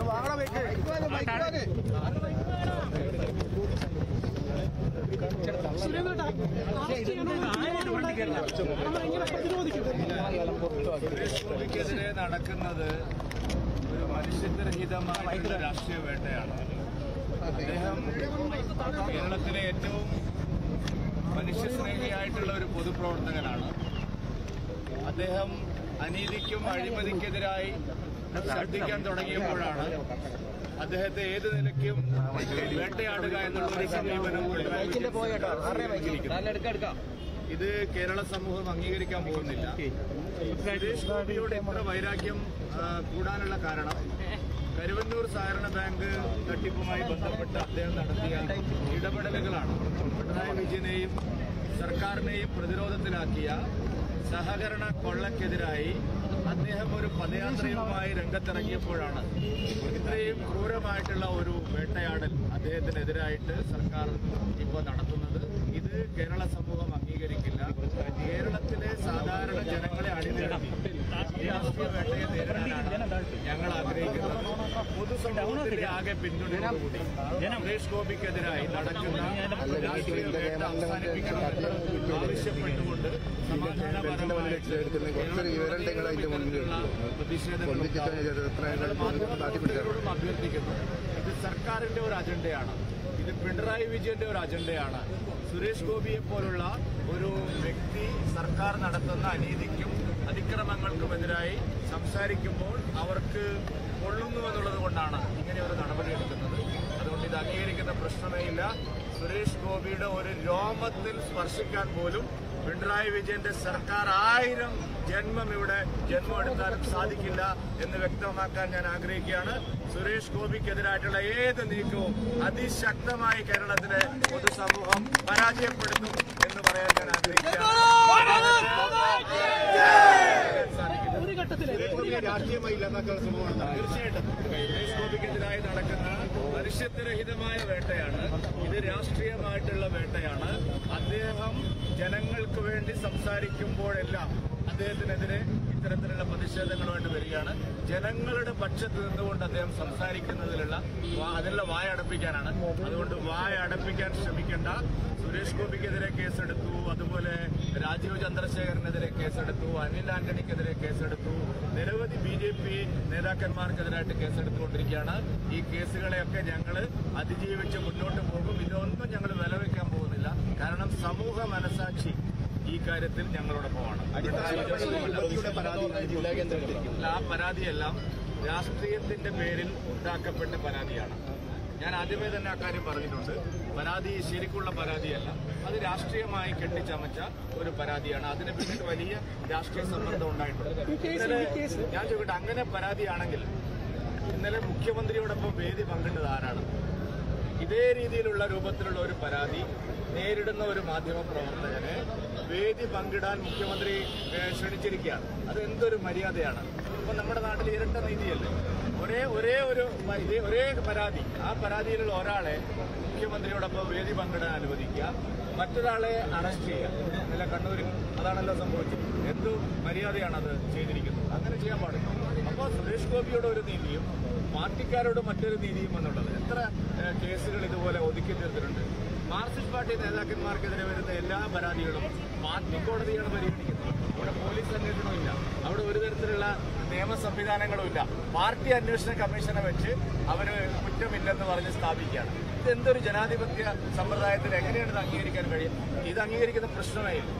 സുരേഷ് ഗോപിക്കെതിരെ നടക്കുന്നത് ഒരു മനുഷ്യത്വരഹിതമായിട്ടുള്ള രാഷ്ട്രീയ വേട്ടയാണ് അദ്ദേഹം കേരളത്തിലെ ഏറ്റവും മനുഷ്യസ്നേഹിയായിട്ടുള്ള ഒരു പൊതുപ്രവർത്തകനാണ് അദ്ദേഹം അനീതിക്കും അഴിമതിക്കെതിരായി ശബ്ദിക്കാൻ തുടങ്ങിയപ്പോഴാണ് അദ്ദേഹത്തെ ഏത് നിലയ്ക്കും വേട്ടയാടുക എന്നുള്ള ഒരു സമീപനം പിണറായി വിജയൻ സ്വീകരിച്ചിരിക്കുന്നത്. ഇത് കേരള സമൂഹം അംഗീകരിക്കാൻ പോകുന്നില്ല സുരേഷ് ഗോപിയോട് ഇത്ര വൈരാഗ്യം ആ, കൂടാനുള്ള കാരണം കരുവന്നൂർ സഹകരണ ബാങ്ക് തട്ടിപ്പുമായി ബന്ധപ്പെട്ട് അദ്ദേഹം നടത്തിയ ഇടപെടലുകളാണ് പിണറായി വിജയനെയും സർക്കാരിനെയും പ്രതിരോധത്തിലാക്കിയ സഹകരണ കൊള്ളക്കെതിരായി അദ്ദേഹം ഒരു പദയാത്രയുമായി രംഗത്തിറങ്ങിയപ്പോഴാണ് ഇത്രയും ക്രൂരമായിട്ടുള്ള ഒരു വേട്ടയാടൽ അദ്ദേഹത്തിനെതിരായിട്ട് സർക്കാർ ഇപ്പോൾ നടത്തുന്നത് ഇത് കേരള സമൂഹം അംഗീകരിക്കില്ല കേരളത്തിലെ സാധാരണ ജനങ്ങളെ അണിനിരത്തി ഈ രാഷ്ട്രീയ വേട്ടയെ നേരിടാനാണ് ഞങ്ങൾ ആഗ്രഹിക്കുന്നത് പൊതുസമൂഹത്തിന്റെ ആകെ പിന്തുണയോടുകൂടി സുരേഷ് ഗോപിക്കെതിരായി നടക്കുന്ന രാഷ്ട്രീയ വേട്ട അവസാനിപ്പിക്കണമെന്ന് ആവശ്യപ്പെട്ടുകൊണ്ട് സമാധാനപരമായിട്ട് കുറച്ചൊരു വിവരമുണ്ടെങ്കിൽ അതിന്റെ മുന്നിൽ മാധ്യമങ്ങളോടും അഭ്യർത്ഥിക്കുന്നു ഇത് സർക്കാരിന്റെ ഒരു അജണ്ടയാണ് ഇത് പിണറായി വിജയന്റെ ഒരു അജണ്ടയാണ് സുരേഷ് ഗോപിയെ പോലുള്ള ഒരു വ്യക്തി സർക്കാർ നടത്തുന്ന അനീതിക്കും അതിക്രമങ്ങൾക്കുമെതിരായി സംസാരിക്കുമ്പോൾ അവർക്ക് കൊള്ളുന്നു എന്നുള്ളത് കൊണ്ടാണ് ഇങ്ങനെ ഒരു നടപടി എടുക്കുന്നത് അതുകൊണ്ട് ഇത് അംഗീകരിക്കുന്ന പ്രശ്നമേ ഇല്ല സുരേഷ് ഗോപിയുടെ ഒരു രോമത്തിൽ സ്പർശിക്കാൻ പോലും പിണറായി വിജയന്റെ സർക്കാർ ആയിരം ജന്മം ഇവിടെ ജന്മം എടുത്താലും സാധിക്കില്ല എന്ന് വ്യക്തമാക്കാൻ ഞാൻ ആഗ്രഹിക്കുകയാണ് സുരേഷ് ഗോപിക്കെതിരായിട്ടുള്ള ഏത് നീക്കവും അതിശക്തമായി കേരളത്തിലെ പൊതുസമൂഹം പരാജയപ്പെടുത്തും എന്ന് പറയാൻ ഞാൻ ആഗ്രഹിക്കുകയാണ് രാഷ്ട്രീയമായി ഇല്ലാതാക്കാനുള്ള ശ്രമമാണ് തീർച്ചയായിട്ടും സുരേഷ് ഗോപിക്കെതിരായി നടക്കുന്ന മനുഷ്യത്വരഹിതമായ വേട്ടയാണ് ഇത് രാഷ്ട്രീയമായിട്ടുള്ള വേട്ടയാണ് അദ്ദേഹം ജനങ്ങൾക്ക് വേണ്ടി സംസാരിക്കുമ്പോഴെല്ലാം അദ്ദേഹത്തിനെതിരെ ഇത്തരത്തിലുള്ള പ്രതിഷേധങ്ങളുമായിട്ട് വരികയാണ് ജനങ്ങളുടെ പക്ഷത്ത് നിന്നുകൊണ്ട് അദ്ദേഹം സംസാരിക്കുന്നതിലുള്ള വാ- അതിനുള്ള വായ അടപ്പിക്കാനാണ് അതുകൊണ്ട് വായ അടപ്പിക്കാൻ ശ്രമിക്കേണ്ട സുരേഷ് ഗോപിക്കെതിരെ കേസെടുത്തു അതുപോലെ രാജീവ് ചന്ദ്രശേഖരനെതിരെ കേസെടുത്തു അനിൽ ആന്റണിക്കെതിരെ കേസെടുത്തു നിരവധി ബി ജെ പി നേതാക്കന്മാർക്കെതിരായിട്ട് കേസെടുത്തുകൊണ്ടിരിക്കുകയാണ് ഈ കേസുകളെയൊക്കെ ഞങ്ങൾ അതിജീവിച്ച് മുന്നോട്ട് പോകും ഇതൊന്നും ഞങ്ങൾ വിലവെക്കാൻ പോകുന്നില്ല കാരണം സമൂഹ മനസാക്ഷി ഈ കാര്യത്തിൽ ഞങ്ങളോടൊപ്പമാണ് അല്ല, ആ പരാതിയെല്ലാം രാഷ്ട്രീയത്തിന്റെ പേരിൽ ഉണ്ടാക്കപ്പെട്ട പരാതിയാണ് ഞാൻ ആദ്യമേ തന്നെ അക്കാര്യം പറഞ്ഞിട്ടുണ്ട് പരാതി ശരിക്കുള്ള പരാതിയല്ല അത് രാഷ്ട്രീയമായി കെട്ടിച്ചമച്ച ഒരു പരാതിയാണ് അതിന് പിന്നിൽ വലിയ രാഷ്ട്രീയ സമ്മർദ്ദം ഉണ്ടായിട്ടുണ്ട് ഇന്നലെ ഞാൻ ചോദിക്കട്ടെ അങ്ങനെ പരാതിയാണെങ്കിൽ ഇന്നലെ മുഖ്യമന്ത്രിയോടൊപ്പം വേദി പങ്കിട്ടത് ആരാണ് ഇതേ രീതിയിലുള്ള രൂപത്തിലുള്ള ഒരു പരാതി നേരിടുന്ന ഒരു മാധ്യമ പ്രവർത്തകന് വേദി പങ്കിടാൻ മുഖ്യമന്ത്രി ഏഹ്, ക്ഷണിച്ചിരിക്കുകയാണ് അത് എന്തൊരു മര്യാദയാണ് ഇപ്പൊ നമ്മുടെ നാട്ടിൽ ഇരട്ട നീതിയല്ലേ ഒരേ ഒരേ ഒരു മ- ഇതേ ഒരേ പരാതി ആ പരാതിയിലുള്ള ഒരാളെ മുഖ്യമന്ത്രിയോടൊപ്പം വേദി പങ്കിടാൻ അനുവദിക്കുക മറ്റൊരാളെ അറസ്റ്റ് ചെയ്യുക ഇന്നലെ കണ്ണൂരിൽ അതാണല്ലോ സംഭവിച്ചത് എന്തു മര്യാദയാണ് അത് ചെയ്തിരിക്കുന്നത് അങ്ങനെ ചെയ്യാൻ പാടില്ല അപ്പോൾ സുരേഷ് ഗോപിയുടെ ഒരു നീതിയും പാർട്ടിക്കാരോട് മറ്റൊരു നീതിയും എന്നുള്ളത് എത്ര ഏഹ്, കേസുകൾ ഇതുപോലെ ഒതുക്കി തീർത്തിട്ടുണ്ട് മാർക്സിസ്റ്റ് പാർട്ടി നേതാക്കന്മാർക്കെതിരെ വരുന്ന എല്ലാ പരാതികളും പാർട്ടി കോടതിയാണ് പരിഗണിക്കുന്നത് അവിടെ പോലീസ് അന്വേഷണമില്ല അവിടെ ഒരു തരത്തിലുള്ള നിയമ സംവിധാനങ്ങളും ഇല്ല പാർട്ടി അന്വേഷണ കമ്മീഷനെ വെച്ച് അവര് കുറ്റമില്ലെന്ന് പറഞ്ഞ് സ്ഥാപിക്കുകയാണ് ഇത് എന്തൊരു ജനാധിപത്യ സമ്പ്രദായത്തിൽ എങ്ങനെയാണ് ഇത് അംഗീകരിക്കാൻ കഴിയും ഇത് അംഗീകരിക്കുന്ന പ്രശ്നമേ ഇല്ല